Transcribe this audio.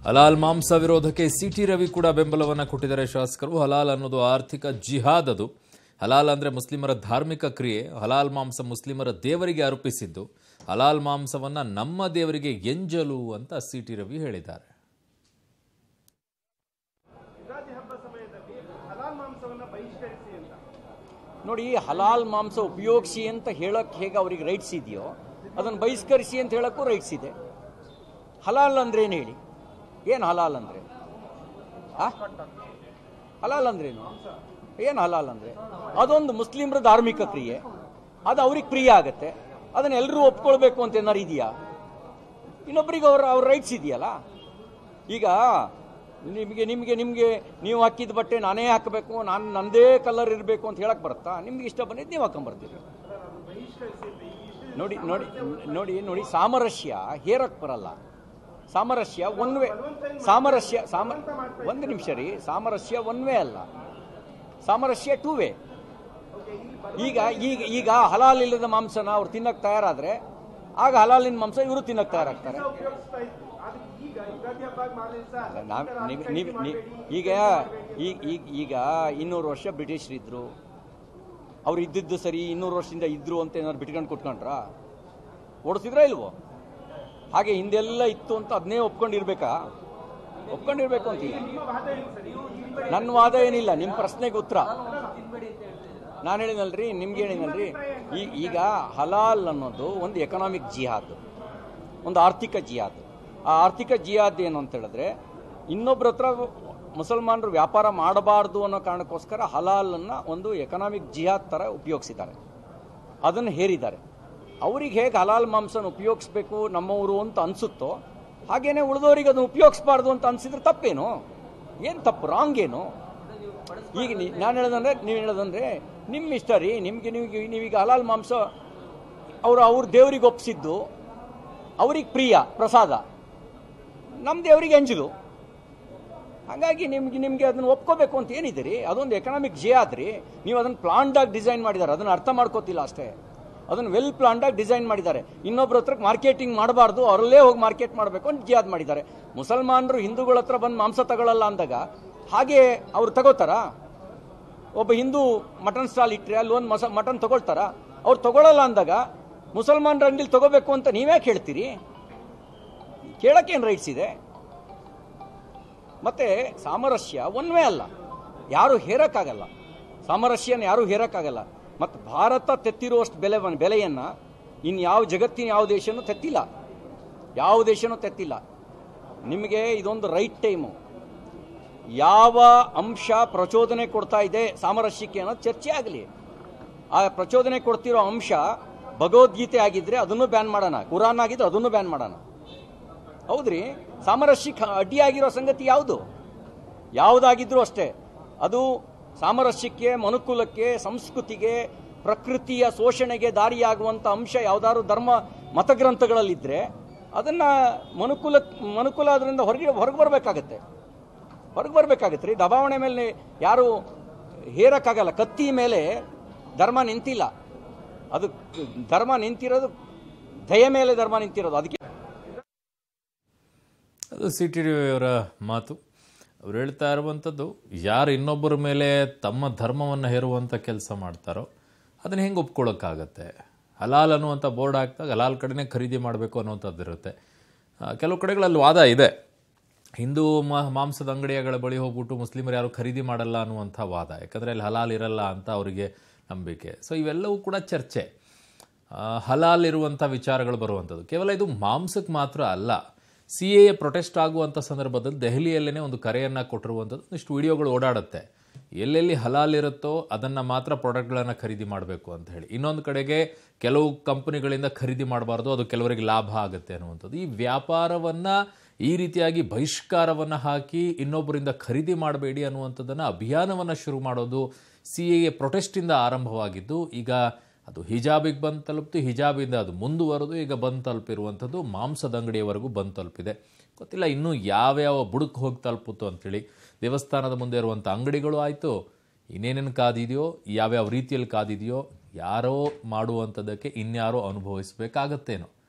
ಹಲಾಲ್ ಮಾಂಸ ವಿರೋಧಕ್ಕೆ ಸಿಟಿ ರವಿ ಕೂಡ ಬೆಂಬಲವನ್ನು ಕೊಟ್ಟಿದ್ದಾರೆ ಶಾಸಕರು ಹಲಾಲ್ ಅನ್ನೋದು ಆರ್ಥಿಕ ಜಿಹಾದ್ ಅದು ಹಲಾಲ್ ಅಂದ್ರೆ ಮುಸ್ಲಿಮರ ಧಾರ್ಮಿಕ ಕ್ರಿಯೆ ಹಲಾಲ್ ಮಾಂಸ ಮುಸ್ಲಿಮರ ದೇವರಿಗೆ ಅರ್ಪಿಸಿದ್ದು ಹಲಾಲ್ ಮಾಂಸವನ್ನ ನಮ್ಮ ದೇವರಿಗೆ ಎಂಜಲು ಅಂತ ಸಿಟಿ ರವಿ ಹೇಳಿದ್ದಾರೆ ಯುಗಾದಿ ಹಬ್ಬ ಸಮಯದಲ್ಲಿ ಹಲಾಲ್ ಮಾಂಸವನ್ನ ಬಹಿಷ್ಕರಿಸಿ ಅಂತ ನೋಡಿ ಹಲಾಲ್ ಮಾಂಸ ಉಪಯೋಗಿಸಿ ಅಂತ ಹೇಳಕ್ಕೆ ಹೇಗೆ ಅವ್ರಿಗೆ ರೈಟ್ಸ್ ಇದೆಯೋ ಅದನ್ನು ಬಹಿಷ್ಕರಿಸಿ ಅಂತ ಹೇಳಕ್ಕೂ ರೈಟ್ಸ್ ಇದೆ ಹಲಾಲ್ ಅಂದ್ರೆ ಏನು ಹೇಳಿ ಏನು ಹಲಾಲ್ ಅಂದ್ರೆ ಆ? ಹಲಾಲ್ ಅಂದ್ರೇನು ಏನು ಹಲಾಲ್ ಅಂದ್ರೆ ಅದೊಂದು ಮುಸ್ಲಿಮರ ಧಾರ್ಮಿಕ ಕ್ರಿಯೆ ಅದು ಅವ್ರಿಗೆ ಪ್ರಿಯ ಆಗತ್ತೆ ಅದನ್ನ ಎಲ್ಲರೂ ಒಪ್ಕೊಳ್ಬೇಕು ಅಂತ ಏನಾರು ಇದೆಯಾ ಇನ್ನೊಬ್ರಿಗೆ ಅವ್ರ ಅವ್ರ ರೈಟ್ಸ್ ಇದೆಯಲ್ಲ ಈಗ ನಿಮಗೆ ನಿಮಗೆ ನಿಮಗೆ ನೀವು ಹಾಕಿದ ಬಟ್ಟೆ ನಾನೇ ಹಾಕಬೇಕು ನಾನು ನಂದೇ ಕಲರ್ ಇರಬೇಕು ಅಂತ ಹೇಳಕ್ ಬರುತ್ತಾ ನಿಮ್ಗೆ ಇಷ್ಟ ಬಂದಿದ್ದು ನೀವು ಹಾಕೊಂಬರ್ತೀರಿ ನೋಡಿ ನೋಡಿ ನೋಡಿ ನೋಡಿ ಸಾಮರಸ್ಯ ಹೇರಕ್ ಬರಲ್ಲ ಸಾಮರಸ್ಯ ಒನ್ ವೇ ಸಾಮರಸ್ಯ ಸಾಮ ಒಂದು ನಿಮಿಷ ರೀ ಸಾಮರಸ್ಯ ಒನ್ ವೇ ಅಲ್ಲ ಸಾಮರಸ್ಯ ಟೂ ವೇ ಈಗ ಈಗ ಈಗ ಹಲಾಲ್ ಇಲ್ಲದ ಮಾಂಸನ ಅವ್ರು ತಿನ್ನಕ್ ತಯಾರಾದ್ರೆ ಆಗ ಹಲಾಲಿನ ಮಾಂಸ ಇವರು ತಿನ್ನಕ್ ತಯಾರಾಗ್ತಾರೆ ಉಪಯೋಗಿಸ್ತಾ ಇದ್ರು ಆದ್ರೆ ಈಗ ಯುಗಾದಿ ಹಬ್ಬ ಮಾರನೇ ದಿವಸ ನಾವ್- ನೀವ್- ನೀವ್- ನೀವ್- ಈಗ ಈಗ ಈಗ ಈಗ ಇನ್ನೂರು ವರ್ಷ ಬ್ರಿಟಿಷರಿದ್ರು ಅವ್ರು ಇದ್ದಿದ್ದು ಸರಿ ಇನ್ನೂರು ವರ್ಷದಿಂದ ಇದ್ರು ಅಂತ ಏನಾದ್ರು ಬಿಟ್ಕೊಂಡು ಕೊಟ್ಕೊಂಡ್ರ ಓಡಿಸಿದ್ರ ಇಲ್ವೋ ಹಾಗೆ ಹಿಂದೆಲ್ಲ ಇತ್ತು ಅಂತ ಅದನ್ನೇ ಒಪ್ಕೊಂಡಿರ್ಬೇಕಾ ಒಪ್ಕೊಂಡಿರ್ಬೇಕು ಅಂತಿಲ್ಲ ನನ್ನ ವಾದ ಏನಿಲ್ಲ ನಿಮ್ಮ ಪ್ರಶ್ನೆಗೆ ಉತ್ತರ ನಾನು ಹೇಳಿನಲ್ರಿ ನಿಮ್ಗೆ ಹೇಳಿನಲ್ರಿ ಈ- ಈಗ ಹಲಾಲ್ ಅನ್ನೋದು ಒಂದು ಎಕನಾಮಿಕ್ ಜಿಹಾದ್ ಒಂದು ಆರ್ಥಿಕ ಜಿಹಾದ್ ಆ ಆರ್ಥಿಕ ಜಿಹಾದ್ ಏನು ಅಂತ ಹೇಳಿದ್ರೆ ಇನ್ನೊಬ್ರ ಹತ್ರ ಮುಸಲ್ಮಾನರು ವ್ಯಾಪಾರ ಮಾಡಬಾರ್ದು ಅನ್ನೋ ಕಾರಣಕ್ಕೋಸ್ಕರ ಹಲಾಲನ್ನ ಒಂದು ಎಕನಾಮಿಕ್ ಜಿಹಾದ್ ಥರ ಉಪಯೋಗಿಸಿದ್ದಾರೆ ಅದನ್ನು ಹೇರಿದ್ದಾರೆ ಅವ್ರಿಗೆ ಹೇಗೆ ಹಲಾಲ್ ಮಾಂಸನ ಉಪಯೋಗಿಸ್ಬೇಕು ನಮ್ಮವರು ಅಂತ ಅನ್ಸುತ್ತೋ ಹಾಗೇನೆ ಉಳಿದವರಿಗೆ ಅದನ್ನು ಉಪಯೋಗಿಸ್ಬಾರ್ದು ಅಂತ ಅನ್ಸಿದ್ರೆ ತಪ್ಪೇನು ಏನು ತಪ್ಪು ರಾಂಗ್ ಏನು ಈಗ ನಾನು ಹೇಳೋದಂದ್ರೆ ನೀವು ಹೇಳೋದಂದ್ರೆ ನಿಮ್ಮ ಇಷ್ಟ ರೀ ನಿಮಗೆ ನಿಮಗೆ ನೀವೀಗ ಹಲಾಲ್ ಮಾಂಸ ಅವರು ಅವ್ರ ದೇವ್ರಿಗೆ ಒಪ್ಪಿಸಿದ್ದು ಅವ್ರಿಗೆ ಪ್ರಿಯ ಪ್ರಸಾದ ನಮ್ಮ ದೇವರಿಗೆ ಅಂಜಲು ಹಾಗಾಗಿ ನಿಮ್ಗೆ ನಿಮಗೆ ಅದನ್ನು ಒಪ್ಕೋಬೇಕು ಅಂತ ಏನಿದೆ ರೀ ಅದೊಂದು ಎಕನಾಮಿಕ್ ಜಿಯಾದ್ ರೀ ನೀವು ಅದನ್ನು ಪ್ಲಾನ್ಡಾಗಿ ಡಿಸೈನ್ ಮಾಡಿದ್ದಾರೆ ಅದನ್ನು ಅರ್ಥ ಮಾಡ್ಕೋತಿಲ್ಲ ಅಷ್ಟೇ ಅದನ್ನು ವೆಲ್ ಪ್ಲಾನ್ಡಾಗಿ ಡಿಸೈನ್ ಮಾಡಿದ್ದಾರೆ ಇನ್ನೊಬ್ರ ಹತ್ರ ಮಾರ್ಕೆಟಿಂಗ್ ಮಾಡಬಾರ್ದು ಅವರಲ್ಲೇ ಹೋಗಿ ಮಾರ್ಕೆಟ್ ಮಾಡಬೇಕು ಅಂತ ಜಿಯಾದ್ ಮಾಡಿದ್ದಾರೆ ಮುಸಲ್ಮಾನರು ಹಿಂದೂಗಳ ಹತ್ರ ಬಂದು ಮಾಂಸ ತಗೊಳ್ಳಲ್ಲ ಅಂದಾಗ ಹಾಗೆ ಅವ್ರು ತಗೋತಾರಾ ಒಬ್ಬ ಹಿಂದೂ ಮಟನ್ ಸ್ಟಾಲ್ ಇಟ್ಟರೆ ಅಲ್ಲಿ ಒಂದು ಮಸ ಮಟನ್ ತಗೊಳ್ತಾರ ಅವ್ರು ತಗೊಳ್ಳಲ್ಲ ಅಂದಾಗ ಮುಸಲ್ಮಾನರ ಅಂಗಡಿಲಿ ತಗೋಬೇಕು ಅಂತ ನೀವ್ಯಾಕೆ ಹೇಳ್ತೀರಿ ಕೇಳಕ್ಕೇನು ರೈಟ್ಸ್ ಇದೆ ಮತ್ತೆ ಸಾಮರಸ್ಯ ಒನ್ ವೇ ಅಲ್ಲ ಯಾರು ಹೇರಕ್ಕಾಗಲ್ಲ ಸಾಮರಸ್ಯನ ಯಾರು ಹೇರಕ್ಕಾಗಲ್ಲ ಮತ್ತು ಭಾರತ ತೆತ್ತಿರುವಷ್ಟು ಬೆಲೆ ಬೆಲೆಯನ್ನ ಇನ್ಯಾವ ಜಗತ್ತಿನ ಯಾವ ದೇಶನೂ ತೆತ್ತಿಲ್ಲ ಯಾವ ದೇಶನೂ ತೆತ್ತಿಲ್ಲ ನಿಮಗೆ ಇದೊಂದು ರೈಟ್ ಟೈಮು ಯಾವ ಅಂಶ ಪ್ರಚೋದನೆ ಕೊಡ್ತಾ ಇದೆ ಸಾಮರಸ್ಯಕ್ಕೆ ಅನ್ನೋದು ಚರ್ಚೆ ಆಗಲಿ ಆ ಪ್ರಚೋದನೆ ಕೊಡ್ತಿರೋ ಅಂಶ ಭಗವದ್ಗೀತೆ ಆಗಿದ್ರೆ ಅದನ್ನು ಬ್ಯಾನ್ ಮಾಡೋಣ ಕುರಾನ್ ಆಗಿದ್ರೆ ಅದನ್ನು ಬ್ಯಾನ್ ಮಾಡೋಣ ಹೌದ್ರಿ ಸಾಮರಸ್ಯಕ್ಕೆ ಅಡ್ಡಿಯಾಗಿರೋ ಸಂಗತಿ ಯಾವುದು ಯಾವುದಾಗಿದ್ರೂ ಅಷ್ಟೇ ಅದು ಸಾಮರಸ್ಯಕ್ಕೆ ಮನುಕುಲಕ್ಕೆ ಸಂಸ್ಕೃತಿಗೆ ಪ್ರಕೃತಿಯ ಶೋಷಣೆಗೆ ದಾರಿಯಾಗುವಂಥ ಅಂಶ ಯಾವ್ದಾದ್ರು ಧರ್ಮ ಮತಗ್ರಂಥಗಳಲ್ಲಿದ್ದರೆ ಅದನ್ನ ಮನುಕುಲ ಮನುಕುಲ ಅದರಿಂದ ಹೊರಗೆ ಹೊರಗೆ ಬರಬೇಕಾಗತ್ತೆ ಹೊರಗೆ ಬರಬೇಕಾಗತ್ತೆ ರೀ ದಬಾವಣೆ ಮೇಲೆ ಯಾರು ಹೇರಕ್ಕಾಗಲ್ಲ ಕತ್ತಿ ಮೇಲೆ ಧರ್ಮ ನಿಂತಿಲ್ಲ ಅದು ಧರ್ಮ ನಿಂತಿರೋದು ದಯ ಮೇಲೆ ಧರ್ಮ ನಿಂತಿರೋದು ಅದಕ್ಕೆ ಅದು ಸಿ ಟಿ ಅವರ ಮಾತು ಅವ್ರು ಹೇಳ್ತಾ ಇರುವಂಥದ್ದು ಯಾರು ಇನ್ನೊಬ್ಬರ ಮೇಲೆ ತಮ್ಮ ಧರ್ಮವನ್ನು ಹೇರುವಂಥ ಕೆಲಸ ಮಾಡ್ತಾರೋ ಅದನ್ನು ಹೆಂಗೆ ಒಪ್ಕೊಳ್ಳೋಕ್ಕಾಗತ್ತೆ ಹಲಾಲ್ ಅನ್ನುವಂಥ ಬೋರ್ಡ್ ಹಾಕಿದಾಗ ಹಲಾಲ್ ಕಡೆನೇ ಖರೀದಿ ಮಾಡಬೇಕು ಅನ್ನುವಂಥದ್ದು ಇರುತ್ತೆ ಆ, ಕೆಲವು ಕಡೆಗಳಲ್ಲಿ ವಾದ ಇದೆ ಹಿಂದೂ ಮ- ಮಾಂಸದ ಅಂಗಡಿಗಳ ಬಳಿ ಹೋಗ್ಬಿಟ್ಟು ಮುಸ್ಲಿಮರು ಯಾರು ಖರೀದಿ ಮಾಡಲ್ಲ ಅನ್ನುವಂಥ ವಾದ ಯಾಕಂದರೆ ಅಲ್ಲಿ ಹಲಾಲ್ ಇರಲ್ಲ ಅಂತ ಅವರಿಗೆ ನಂಬಿಕೆ ಸೊ ಇವೆಲ್ಲವೂ ಕೂಡ ಚರ್ಚೆ ಆ, ಹಲಾಲ್ ಇರುವಂಥ ವಿಚಾರಗಳು ಬರುವಂಥದ್ದು ಕೇವಲ ಇದು ಮಾಂಸಕ್ಕೆ ಮಾತ್ರ ಅಲ್ಲ ಸಿ ಎ ಪ್ರೊಟೆಸ್ಟ್ ಆಗುವಂಥ ಸಂದರ್ಭದಲ್ಲಿ ದೆಹಲಿಯಲ್ಲೇ ಒಂದು ಕರೆಯನ್ನು ಕೊಟ್ಟಿರುವಂಥದ್ದು ಒಂದಿಷ್ಟು ವಿಡಿಯೋಗಳು ಓಡಾಡುತ್ತೆ ಎಲ್ಲೆಲ್ಲಿ ಹಲಾಲ್ ಇರುತ್ತೋ ಅದನ್ನು ಮಾತ್ರ ಪ್ರಾಡಕ್ಟ್ಗಳನ್ನು ಖರೀದಿ ಮಾಡಬೇಕು ಅಂತ ಹೇಳಿ ಇನ್ನೊಂದು ಕಡೆಗೆ ಕೆಲವು ಕಂಪನಿಗಳಿಂದ ಖರೀದಿ ಮಾಡಬಾರ್ದು ಅದು ಕೆಲವರಿಗೆ ಲಾಭ ಆಗುತ್ತೆ ಅನ್ನುವಂಥದ್ದು ಈ ವ್ಯಾಪಾರವನ್ನು ಈ ರೀತಿಯಾಗಿ ಬಹಿಷ್ಕಾರವನ್ನು ಹಾಕಿ ಇನ್ನೊಬ್ಬರಿಂದ ಖರೀದಿ ಮಾಡಬೇಡಿ ಅನ್ನುವಂಥದ್ದನ್ನು ಅಭಿಯಾನವನ್ನು ಶುರು ಮಾಡೋದು ಸಿ ಎ ಪ್ರೊಟೆಸ್ಟಿಂದ ಆರಂಭವಾಗಿದ್ದು ಈಗ ಅದು ಹಿಜಾಬಿಗೆ ಬಂದು ತಲುಪ್ತು ಹಿಜಾಬಿಂದ ಅದು ಮುಂದುವರೆದು ಈಗ ಬಂದು ತಲುಪಿರುವಂಥದ್ದು ಮಾಂಸದ ಅಂಗಡಿಯವರೆಗೂ ಬಂದು ತಲುಪಿದೆ ಗೊತ್ತಿಲ್ಲ ಇನ್ನೂ ಯಾವ್ಯಾವ ಬುಡಕ್ಕೆ ಹೋಗಿ ತಲುಪುತ್ತೋ ಅಂತೇಳಿ ದೇವಸ್ಥಾನದ ಮುಂದೆ ಇರುವಂಥ ಅಂಗಡಿಗಳು ಆಯಿತು ಇನ್ನೇನೇನು ಕಾದಿದೆಯೋ ಯಾವ್ಯಾವ ರೀತಿಯಲ್ಲಿ ಕಾದಿದೆಯೋ ಯಾರೋ ಮಾಡುವಂಥದ್ದಕ್ಕೆ ಇನ್ಯಾರೋ ಅನುಭವಿಸಬೇಕಾಗತ್ತೇನೋ